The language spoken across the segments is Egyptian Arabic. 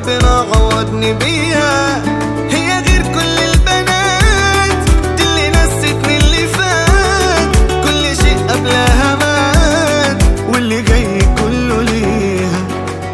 ربنا عوضني بيها هي غير كل البنات دي اللي نستني اللي فات كل شيء قبلها مات واللي جاي كله ليها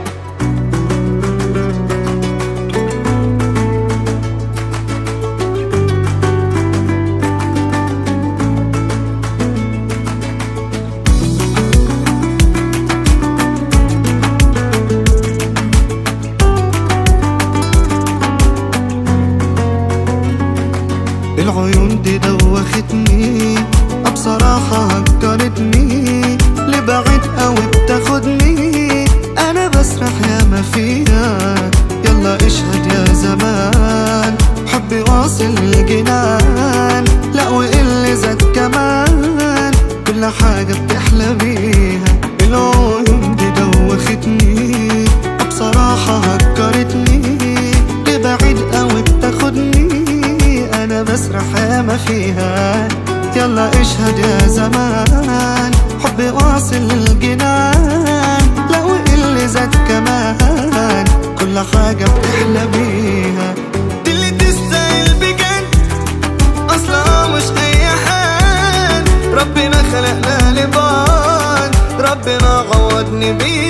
العيون دي دوختني بصراحة هكرتني لبعيد قوي بتاخدني أنا بسرح ياما فيها يلا اشهد يا زمان حبي واصل الجنان لا واللي زاد كمان كل حاجة بتحلى بيها العيون دي دوختني بصراحة هكرتني لبعيد قوي بتاخدني انا بسرح ياما فيها يلا اشهد يا زمان حبي واصل للجنان لو اللي زاد كمان كل حاجة بتحلى بيها دي اللي تستاهل بجد اصلا مش اي حد ربنا خلقنا لبعض ربنا عوضني بيها